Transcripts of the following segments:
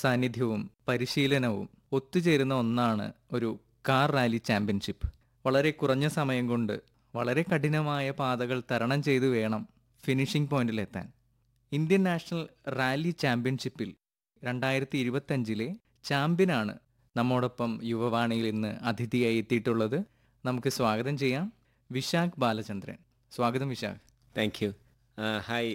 സാന്നിധ്യവും പരിശീലനവും ഒത്തുചേരുന്ന ഒന്നാണ് ഒരു കാർ റാലി ചാമ്പ്യൻഷിപ്പ് വളരെ കുറഞ്ഞ സമയം കൊണ്ട് വളരെ കഠിനമായ പാതകൾ തരണം ചെയ്തു വേണം ഫിനിഷിംഗ് പോയിന്റിലെത്താൻ ഇന്ത്യൻ നാഷണൽ റാലി ചാമ്പ്യൻഷിപ്പിൽ രണ്ടായിരത്തി ഇരുപത്തഞ്ചിലെ ചാമ്പ്യനാണ് നമ്മോടൊപ്പം യുവവാണിയിൽ ഇന്ന് അതിഥിയായി എത്തിയിട്ടുള്ളത് നമുക്ക് സ്വാഗതം ചെയ്യാം വിശാഖ് ബാലചന്ദ്രൻ സ്വാഗതം വിശാഖ് താങ്ക് യു ഹായ്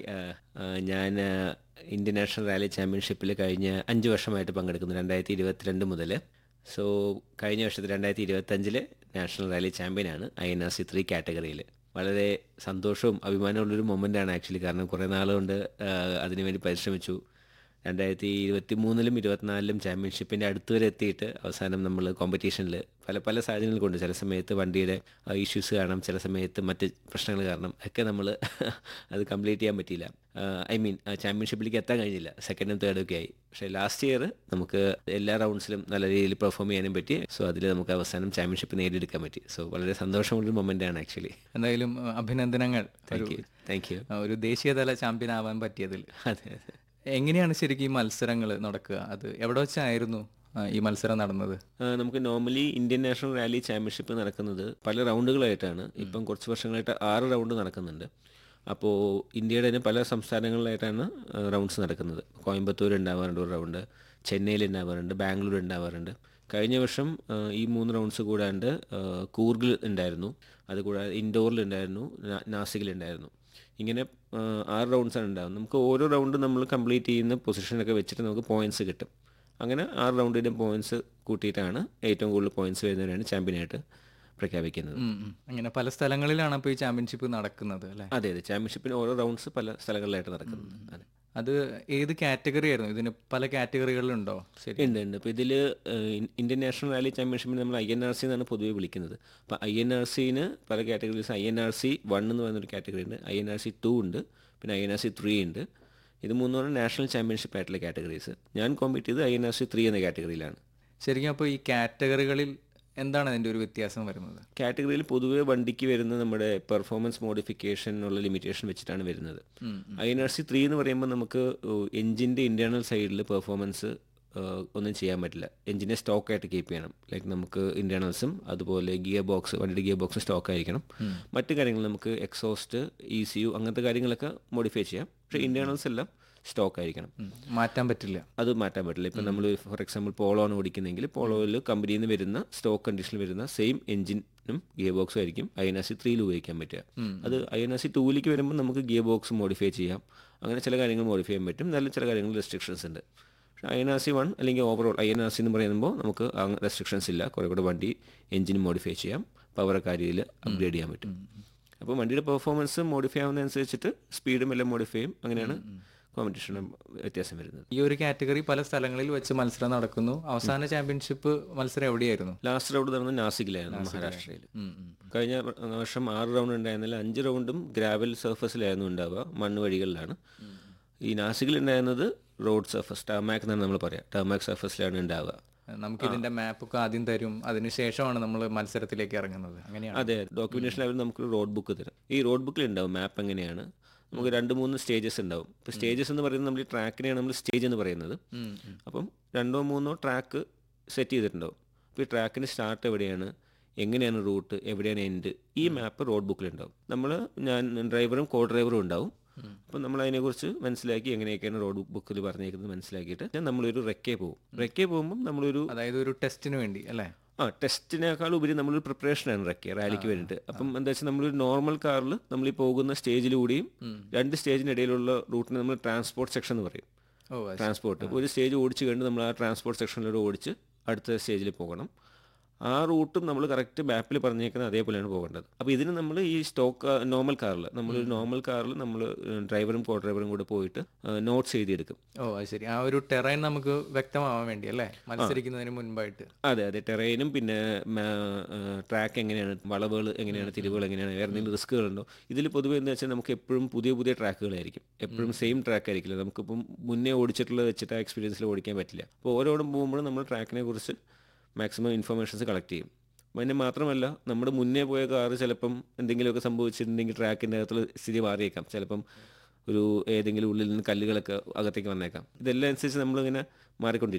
ഞാൻ ഇന്ത്യൻ നാഷണൽ റാലി ചാമ്പ്യൻഷിപ്പിൽ കഴിഞ്ഞ അഞ്ച് വർഷമായിട്ട് പങ്കെടുക്കുന്നു രണ്ടായിരത്തി ഇരുപത്തിരണ്ട് മുതൽ സോ കഴിഞ്ഞ വർഷത്തിൽ രണ്ടായിരത്തി ഇരുപത്തഞ്ചില് നാഷണൽ റാലി ചാമ്പ്യനാണ് I N R C three കാറ്റഗറിയിൽ വളരെ സന്തോഷവും അഭിമാനമുള്ളൊരു മൊമെൻ്റാണ് ആക്ച്വലി കാരണം കുറേ നാളുകൊണ്ട് അതിനുവേണ്ടി പരിശ്രമിച്ചു രണ്ടായിരത്തി ഇരുപത്തി മൂന്നിലും ഇരുപത്തിനാലിലും ചാമ്പ്യൻഷിപ്പിൻ്റെ അടുത്ത് വരെ എത്തിയിട്ട് അവസാനം നമ്മൾ കോമ്പറ്റീഷനിൽ പല പല സാഹചര്യങ്ങൾ കൊണ്ട് ചില സമയത്ത് വണ്ടിയുടെ ഇഷ്യൂസ് കാരണം ചില സമയത്ത് മറ്റ് പ്രശ്നങ്ങൾ കാരണം ഒക്കെ നമ്മൾ അത് കംപ്ലീറ്റ് ചെയ്യാൻ പറ്റിയില്ല ഐ മീൻ ചാമ്പ്യൻഷിപ്പിലേക്ക് എത്താൻ കഴിഞ്ഞില്ല സെക്കൻഡും തേർഡും ഒക്കെ ആയി പക്ഷേ ലാസ്റ്റ് ഇയർ നമുക്ക് എല്ലാ റൗണ്ട്സിലും നല്ല രീതിയിൽ പെർഫോം ചെയ്യാനും പറ്റി സോ അതിൽ നമുക്ക് അവസാനം ചാമ്പ്യൻഷിപ്പ് നേടിയെടുക്കാൻ പറ്റി സോ വളരെ സന്തോഷമുള്ളൊരു മൊമെൻ്റ് ആണ് ആക്ച്വലി എന്തായാലും അഹ്, അഭിനന്ദനങ്ങൾ താങ്ക് യു താങ്ക് യു ഒരു- ഒരു ദേശീയതല ചാമ്പ്യൻ ആവാൻ പറ്റിയതിൽ അതെ അതെ എങ്ങനെയാണ് ശരിക്കും ഈ മത്സരങ്ങൾ നടക്കുക അത് എവിടെ വെച്ചായിരുന്നു ആ, ഈ മത്സരം നടന്നത് ആ, നമുക്ക് normally Indian national rally championship നടക്കുന്നത് പല റൗണ്ടുകളായിട്ടാണ് ഇപ്പം കുറച്ച് വർഷങ്ങളായിട്ട് ആറ് റൗണ്ട് നടക്കുന്നുണ്ട് അപ്പോൾ ഇന്ത്യയുടെ തന്നെ പല സംസ്ഥാനങ്ങളിലായിട്ടാണ് റൗണ്ട്സ് നടക്കുന്നത് കോയമ്പത്തൂർ ഉണ്ടാവാറുണ്ട് ഒരു റൗണ്ട് ചെന്നൈയിൽ ഉണ്ടാവാറുണ്ട് ബാംഗ്ലൂർ ഉണ്ടാവാറുണ്ട് കഴിഞ്ഞ വർഷം ആ, ഈ മൂന്ന് റൗണ്ട്സ് കൂടാണ്ട് ആ, കൂർഗിൽ ഉണ്ടായിരുന്നു അതുകൂടാതെ ഇൻഡോറിൽ ഉണ്ടായിരുന്നു നാ- നാസിക്കിലുണ്ടായിരുന്നു ഇങ്ങനെ ആ, ആറ് റൗണ്ട്സാണ് ഉണ്ടാകുന്നത് നമുക്ക് ഓരോ റൗണ്ട് നമ്മൾ കംപ്ലീറ്റ് ചെയ്യുന്ന പൊസിഷനൊക്കെ വെച്ചിട്ട് നമുക്ക് പോയിന്റ്സ് കിട്ടും അങ്ങനെ ആറ് റൗണ്ടിൻ്റെ പോയിന്റ്സ് കൂട്ടിയിട്ടാണ് ഏറ്റവും കൂടുതൽ പോയിന്റ്സ് വരുന്നവരാണ് ചാമ്പ്യനായിട്ട് പ്രഖ്യാപിക്കുന്നത് ഉം, ഉം. അങ്ങനെ പല സ്ഥലങ്ങളിലാണ് അപ്പോൾ ഈ ചാമ്പ്യൻഷിപ്പ് നടക്കുന്നത് അല്ലേ അതെ അതെ ചാമ്പ്യൻഷിപ്പിന് ഓരോ റൗണ്ട്സ് പല സ്ഥലങ്ങളിലായിട്ട് നടക്കുന്നത് അതെ അത് ഏത് കാറ്റഗറി ആയിരുന്നു ഇതിന് പല കാറ്റഗറികളിലുണ്ടോ ശരി ഉണ്ട് ഉണ്ട് ഇപ്പോൾ ഇതിൽ ഇന്ത്യൻ നാഷണൽ റാലി ചാമ്പ്യൻഷിപ്പിന് നമ്മൾ ഐ എൻ ആർ സി എന്നാണ് പൊതുവെ വിളിക്കുന്നത് അപ്പോൾ ഐ എൻ ആർ സിന് പല categories I N R C one എന്ന് പറയുന്നൊരു കാറ്റഗറി ഉണ്ട് I N R C two ഉണ്ട് പിന്നെ I N R C three ഉണ്ട് ഇത് മൂന്നാണ് നാഷണൽ ചാമ്പ്യൻഷിപ്പ് ആയിട്ടുള്ള കാറ്റഗറീസ് ഞാൻ കോമ്പീറ്റ് ചെയ്ത് I N R C three എന്ന കാറ്റഗറിയിലാണ് ശരിക്കും അപ്പോൾ ഈ കാറ്റഗറികളിൽ എന്താണ് അതിൻ്റെ ഒരു വ്യത്യാസം വരുന്നത് കാറ്റഗറിയിൽ പൊതുവെ വണ്ടിക്ക് വരുന്ന നമ്മുടെ പെർഫോമൻസ് മോഡിഫിക്കേഷൻ ഉള്ള ലിമിറ്റേഷൻ വെച്ചിട്ടാണ് വരുന്നത് I N R C three എന്ന് പറയുമ്പോൾ നമുക്ക് എഞ്ചിൻ്റെ ഇൻറ്റേർണൽ സൈഡിൽ പെർഫോമൻസ് ഒന്നും ചെയ്യാൻ പറ്റില്ല എഞ്ചിനെ സ്റ്റോക്കായിട്ട് കീപ്പ് ചെയ്യണം ലൈക്ക് നമുക്ക് ഇൻറ്റേർണൽസും അതുപോലെ ഗിയർ ബോക്സ് വണ്ടിയുടെ ഗിയർ ബോക്സ് സ്റ്റോക്ക് ആയിരിക്കണം മറ്റു കാര്യങ്ങൾ നമുക്ക് എക്സോസ്റ്റ് ഇ സി യു അങ്ങനത്തെ കാര്യങ്ങളൊക്കെ മോഡിഫൈ ചെയ്യാം പക്ഷേ ഇൻറ്റേർണൽസ് എല്ലാം സ്റ്റോക്ക് ആയിരിക്കണം ഉം. മാറ്റാൻ പറ്റില്ല അത് മാറ്റാൻ പറ്റില്ല ഇപ്പം നമ്മൾ ഫോർ എക്സാമ്പിൾ പോളോ ആണ് ഓടിക്കുന്നെങ്കിൽ പോളോയിൽ കമ്പനിയിൽ നിന്ന് വരുന്ന സ്റ്റോക്ക് കണ്ടീഷനിൽ വരുന്ന സെയിം എഞ്ചിനും ഗിയർ ബോക്സും ആയിരിക്കും ഐ എൻ ആർ സി ത്രീയിൽ ഉപയോഗിക്കാൻ പറ്റുക അത് ഐ എൻ ആർ സി ടൂവിലേക്ക് വരുമ്പോൾ നമുക്ക് ഗിയർ ബോക്സ് മോഡിഫൈ ചെയ്യാം അങ്ങനെ ചില കാര്യങ്ങൾ മോഡിഫൈ ചെയ്യാൻ പറ്റും നല്ല ചില കാര്യങ്ങൾ റെസ്ട്രിക്ഷൻസ് ഉണ്ട് പക്ഷേ I N R C one അല്ലെങ്കിൽ overall I N R C എന്ന് പറയുമ്പോൾ നമുക്ക് റെസ്ട്രിക്ഷൻസ് ഇല്ല കുറേ കൂടെ വണ്ടി എഞ്ചിൻ മോഡിഫൈ ചെയ്യാം പവർ കാര്യത്തിൽ അപ്ഗ്രേഡ് ചെയ്യാൻ പറ്റും അപ്പോൾ വണ്ടിയുടെ പെർഫോമൻസ് മോഡിഫൈ ആവുന്നതനുസരിച്ചിട്ട് സ്പീഡും എല്ലാം മോഡിഫൈ ചെയ്യും അങ്ങനെയാണ് കോമ്പറ്റീഷനും വ്യത്യാസം വരുന്നത് ഈ ഒരു കാറ്റഗറി പല സ്ഥലങ്ങളിൽ വെച്ച് മത്സരം നടക്കുന്നു അവസാന ചാമ്പ്യൻഷിപ്പ് മത്സരം എവിടെയായിരുന്നു ലാസ്റ്റ് റൗണ്ട് നടന്നത് നാസിക്കിലായിരുന്നു മഹാരാഷ്ട്രയിൽ കഴിഞ്ഞ വർഷം ആറ് റൗണ്ട് ഉണ്ടായിരുന്നില്ല അഞ്ച് റൗണ്ടും ഗ്രാവൽ സർഫസിലായിരുന്നു ഉണ്ടാവുക മണ്ണ് വഴികളിലാണ് ഈ നാസിക്കിൽ ഉണ്ടായിരുന്നത് റോഡ് സർഫസ് ടാമാക് എന്നാണ് നമ്മൾ പറയാം ടാമാക് സർഫസിലാണ് ഉണ്ടാവുക നമുക്ക് ഇതിന്റെ മാപ്പൊക്കെ ആദ്യം തരും അതിനുശേഷമാണ് നമ്മൾ മത്സരത്തിലേക്ക് ഇറങ്ങുന്നത് അങ്ങനെയാണ് അതെ ഡോക്യുമെന്റേഷൻ അവർ നമുക്ക് റോഡ് ബുക്ക് തരും ഈ റോഡ് ബുക്കിൽ ഉണ്ടാവും മാപ്പ് എങ്ങനെയാണ് നമുക്ക് രണ്ട് മൂന്ന് സ്റ്റേജസ് ഉണ്ടാവും ഇപ്പോൾ സ്റ്റേജസ് എന്ന് പറയുന്നത് നമ്മൾ ഈ ട്രാക്കിനെയാണ് നമ്മൾ സ്റ്റേജ് എന്ന് പറയുന്നത് അപ്പം രണ്ടോ മൂന്നോ ട്രാക്ക് സെറ്റ് ചെയ്തിട്ടുണ്ടാവും അപ്പോൾ ഈ ട്രാക്കിന് സ്റ്റാർട്ട് എവിടെയാണ് എങ്ങനെയാണ് റൂട്ട് എവിടെയാണ് എൻഡ് ഈ മാപ്പ് റോഡ് ബുക്കിലുണ്ടാവും നമ്മൾ ഞാൻ ഡ്രൈവറും കോ ഡ്രൈവറും ഉണ്ടാവും അപ്പം നമ്മൾ അതിനെക്കുറിച്ച് മനസ്സിലാക്കി എങ്ങനെയൊക്കെയാണ് റോഡ് ബുക്കിൽ പറഞ്ഞേക്കുന്നത് മനസ്സിലാക്കിയിട്ട് ഞാൻ നമ്മളൊരു റെക്കേ പോകും റെക്കേ പോകുമ്പം നമ്മളൊരു അതായത് ഒരു ടെസ്റ്റിന് വേണ്ടി അല്ലേ ആ ടെസ്റ്റിനേക്കാൾ ഉപരി നമ്മളൊരു പ്രിപ്പറേഷനാണ് റെക്കെ റാലിക്ക് വേണ്ടിയിട്ട് അപ്പം എന്താ വെച്ചാൽ നമ്മളൊരു നോർമൽ കാറിൽ നമ്മൾ ഈ പോകുന്ന സ്റ്റേജിലൂടെയും രണ്ട് സ്റ്റേജിനിടയിലുള്ള റൂട്ടിനെ നമ്മൾ ട്രാൻസ്പോർട്ട് സെക്ഷൻ എന്ന് പറയും ഓ അത് ട്രാൻസ്പോർട്ട് ഒരു സ്റ്റേജ് ഓടിച്ച് കഴിഞ്ഞ് നമ്മൾ ആ ട്രാൻസ്പോർട്ട് സെക്ഷനിലൂടെ ഓടിച്ച് അടുത്ത സ്റ്റേജിൽ പോകണം ആ റൂട്ടും നമ്മൾ കറക്റ്റ് മാപ്പിൽ പറഞ്ഞേക്കുന്നത് അതേപോലെയാണ് പോകേണ്ടത് അപ്പോൾ ഇതിന് നമ്മൾ ഈ സ്റ്റോക്ക് നോർമൽ കാറിൽ നമ്മളൊരു നോർമൽ കാറിൽ നമ്മൾ ഡ്രൈവറും കോ ഡ്രൈവറും കൂടെ പോയിട്ട് നോട്ട്സ് എഴുതിയെടുക്കും ഓ അത് ശരി ആ ഒരു ടെറൈൻ നമുക്ക് വ്യക്തമാവാൻ വേണ്ടി അല്ലേ മത്സരിക്കുന്നതിന് മുൻപായിട്ട് അതെ അതെ ടെറൈനും പിന്നെ ട്രാക്ക് എങ്ങനെയാണ് വളവുകൾ എങ്ങനെയാണ് തിരിവുകൾ എങ്ങനെയാണ് വേറെ എന്തെങ്കിലും റിസ്കുകളുണ്ടോ ഇതിൽ പൊതുവെ എന്താ വെച്ചാൽ നമുക്ക് എപ്പോഴും പുതിയ പുതിയ ട്രാക്കുകളായിരിക്കും എപ്പോഴും സെയിം ട്രാക്ക് ആയിരിക്കില്ല നമുക്കിപ്പം മുന്നേ ഓടിച്ചിട്ടുള്ളത് വെച്ചിട്ട് ആ എക്സ്പീരിയൻസിൽ ഓടിക്കാൻ പറ്റില്ല അപ്പോൾ ഓരോടും പോകുമ്പോഴും നമ്മൾ ട്രാക്കിനെ കുറിച്ച് മാക്സിമം ഇൻഫർമേഷൻസ് കളക്ട് ചെയ്യും പിന്നെ മാത്രമല്ല നമ്മുടെ മുന്നേ പോയ കാറ് ചിലപ്പം എന്തെങ്കിലുമൊക്കെ സംഭവിച്ചിട്ടുണ്ടെങ്കിൽ ട്രാക്കിൻ്റെ അകത്തുള്ള സ്ഥിതി മാറിയേക്കാം ചിലപ്പം ഒരു ഏതെങ്കിലും ഉള്ളിൽ നിന്ന് കല്ലുകളൊക്കെ അകത്തേക്ക് വന്നേക്കാം ഇതെല്ലാം അനുസരിച്ച് നമ്മളിങ്ങനെ മാറിക്കൊണ്ടിരിക്കും